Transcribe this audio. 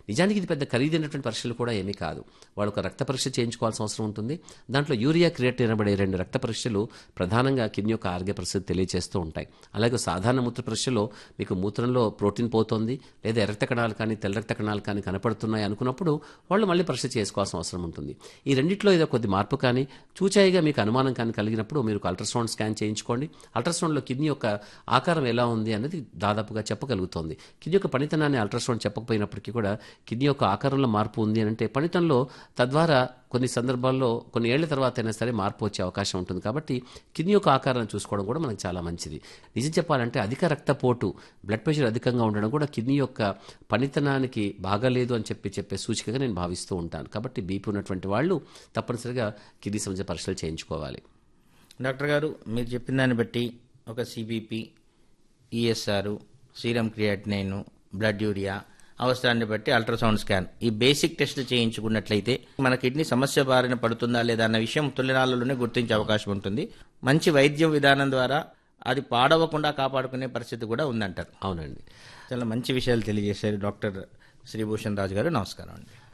నిజానికి ఇది పెద్ద ఖరీదైనటువంటి పరీక్షలు కూడా ఏమీ కాదు వాళ్ళు ఒక రక్త పరీక్ష చేయించుకోవాల్సిన అవసరం ఉంటుంది దాంట్లో యూరియా క్రియేట్ అనబడే రెండు రక్త పరీక్షలు ప్రధానంగా కిడ్నీ యొక్క ఆరోగ్య పరిస్థితి తెలియజేస్తూ ఉంటాయి అలాగే సాధారణ మూత్ర పరీక్షలో మీకు మూత్రంలో ప్రోటీన్ పోతోంది లేదా ఎర్ర రక్త కణాలు కానీ తెల్ల రక్త కణాలు కానీ కనపడుతున్నాయి అనుకున్నప్పుడు వాళ్ళు మళ్ళీ పరీక్ష చేసుకోవాల్సిన అవసరం ఉంటుంది ఈ రెండిట్లో ఏదో కొద్ది మార్పు కానీ చూచాయిగా మీకు అనుమానం కానీ కలిగినప్పుడు మీరు ఒక అల్ట్రాసౌండ్ స్కాన్ చేయించుకోండి అల్ట్రాసౌండ్లో కిడ్నీ యొక్క ఆకారం ఎలా ఉంది అనేది దాదాపుగా చెప్పగలుగుతోంది కిడ్నీ యొక్క పనితనాన్ని అల్ట్రాసౌండ్ చెప్పకపోయినప్పటికీ కూడా కిడ్నీ యొక్క ఆకారంలో మార్పు ఉంది అని అంటే పనితనంలో తద్వారా కొన్ని సందర్భాల్లో కొన్ని ఏళ్ల తర్వాత అయినా సరే మార్పు వచ్చే అవకాశం ఉంటుంది కాబట్టి కిడ్నీ యొక్క ఆకారాన్ని చూసుకోవడం కూడా మనకు చాలా మంచిది నిజం చెప్పాలంటే అధిక రక్తపోటు బ్లడ్ ప్రెషర్ అధికంగా ఉండడం కూడా కిడ్నీ యొక్క పనితనానికి బాగాలేదు అని చెప్పి చెప్పే సూచికగా నేను భావిస్తూ ఉంటాను కాబట్టి బీపీ ఉన్నటువంటి వాళ్ళు తప్పనిసరిగా కిడ్నీ సంబంధించిన పరీక్షలు చేయించుకోవాలి డాక్టర్ గారు మీరు చెప్పిన దాన్ని బట్టి ఒక CBP ESR serum creatinine blood urea అవసరాన్ని బట్టి అల్ట్రాసౌండ్ స్కాన్ ఈ బేసిక్ టెస్ట్ చేయించుకున్నట్లయితే మన కిడ్నీ సమస్య బారిన పడుతుందా లేదా అన్న విషయం తొలినాళ్ళలోనే గుర్తించే అవకాశం ఉంటుంది మంచి వైద్యం విధానం ద్వారా అది పాడవకుండా కాపాడుకునే పరిస్థితి కూడా ఉందంటారు అవునండి చాలా మంచి విషయాలు తెలియజేశారు డాక్టర్ శ్రీభూషణ్ రాజు గారు నమస్కారం అండి